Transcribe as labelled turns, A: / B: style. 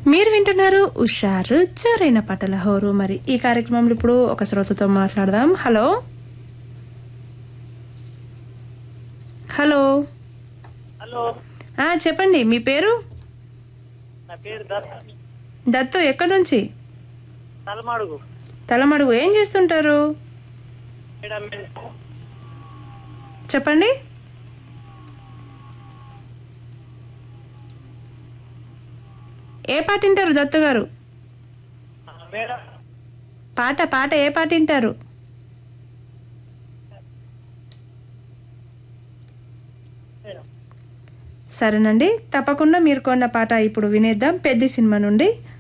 A: మీరు వింటున్నారు ఉషారు జోరైన పాటల హోరు మరి ఈ కార్యక్రమంలో ఇప్పుడు ఒక శ్రోతతో మాట్లాడదాం హలో హలో
B: హలో
A: ఆ చెప్పండి మీ పేరు
B: నా పేరు దత్త
A: దత్తు ఎక్కడి నుంచి
B: తలమాడుగు
A: తలమడుగు ఏం చేస్తుంటారు
B: మేడం
A: చెప్పండి ఏ పాట వింటారు దత్తు గారు
B: మేడం
A: పాట పాట ఏ పాట వింటారు సరేనండి తప్పకుండా మీరు కొన్న పాట ఇప్పుడు వినేద్దాం పెద్ద సినిమా నుండి